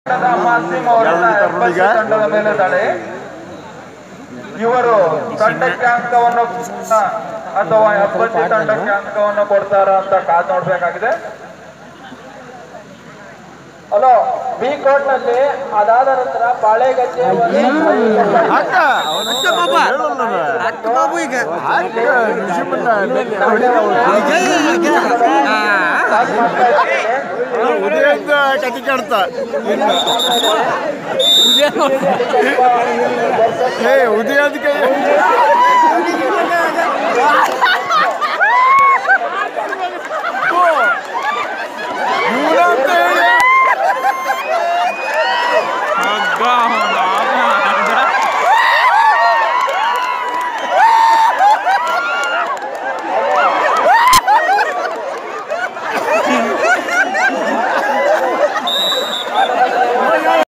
ಮಾಸಿಮ್ ಅವರನ್ನ ಎಪ್ಪತ್ತು ತಂಡದ ಮೇಲೆ ದಾಳಿ ಇವರು ತಂಡಕ್ಕೆ ಅಂಕವನ್ನು ಕೊಡ್ತಾ ಅಥವಾ ಎಪ್ಪತ್ತು ತಂಡಕ್ಕೆ ಅಂಕವನ್ನು ಕೊಡ್ತಾರ ಅಂತ ಕಾದ್ ನೋಡ್ಬೇಕಾಗಿದೆ ಹಲೋ ಬಿ ಕೋರ್ಟ್ ನಲ್ಲಿ ಅದಾದ ನಂತರ ಬಾಳೆಗದ್ದೆ ಬಾಬು ಈಗ ಉದಯದ ಕತಿ ಕಾಡ್ತಾ ಏ ಉದಯದ ಕೈ ಇವ್ನು ಅಂತ ಹೇಳಿ ಹಗ್ಗ